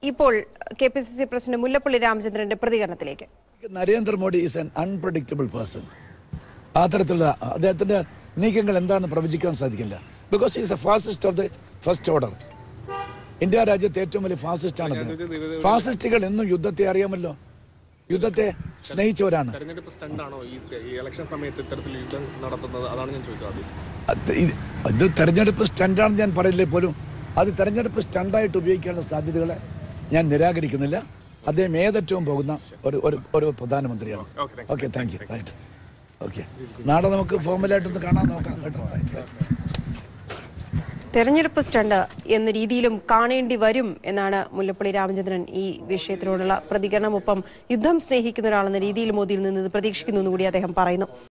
ഇപ്പോൾ K P C C president Mullappally രാമചന്ദ്രന്റെ പ്രതികരണത്തിലേക്ക് Narendra Modi is an unpredictable person ആ തരത്തിലുള്ള അദ്ദേഹത്തിന്റെ നീക്കങ്ങൾ എന്താണെന്ന് പ്രവചിക്കാൻ സാധിക്കില്ല because is A fascist of the first order India രാജ്യത്തെ ഏറ്റവും വലിയ ഫാസിസ്റ്റ് ആണ് അദ്ദേഹം. ഫാസിസ്റ്റുകൾ എന്നും യുദ്ധത്തെ അറിയാമല്ലോ യുദ്ധത്തെ സ്നേഹിച്ചവരാണ് തെരഞ്ഞെടുപ്പ് സ്റ്റണ്ടാണോ ഈ ഈ ഇലക്ഷൻ സമയത്ത് ഇത്തരത്തിൽ യുദ്ധം നടത്തുന്നത് അതാണ് ഞാൻ ചോദിച്ചത് ആദ്യം അത് ഇത് ഇത് തെരഞ്ഞെടുപ്പ് സ്റ്റണ്ടാണെന്ന് ഞാൻ പറയില്ലേ പോലും അത് തെരഞ്ഞെടുപ്പ് സ്റ്റണ്ടായിട്ട് ഉപയോഗിക്കാനുള്ള സാധ്യതകളെ ഞാൻ നിരാകരിക്കുന്നില്ല അദ്ദേഹം ഏതറ്റവും പോകുന്ന ഒരു ഒരു ഒരു പ്രധാനമന്ത്രിയാണ് Okay, okay thank you right okay നാളെ നമുക്ക് ഫോർമലായിട്ടൊന്ന് കാണാൻ നോക്കാം കേട്ടോ റൈറ്റ് റൈറ്റ് തെരഞ്ഞെടുപ്പ് സ്റ്റണ്ട് എന്ന രീതിയിലും കാണേണ്ടി വരും എന്നാണ് മുല്ലപ്പള്ളി രാമചന്ദ്രൻ ഈ വിഷയത്തിനോടുള്ള പ്രതികരണം ഒപ്പം യുദ്ധം സ്നേഹിക്കുന്ന ഒരാളെന്ന രീതിയിൽ മോദിയിൽ നിന്ന് ഇത് പ്രതീക്ഷിക്കുന്നു എന്ന് കൂടി അദ്ദേഹം പറയുന്നു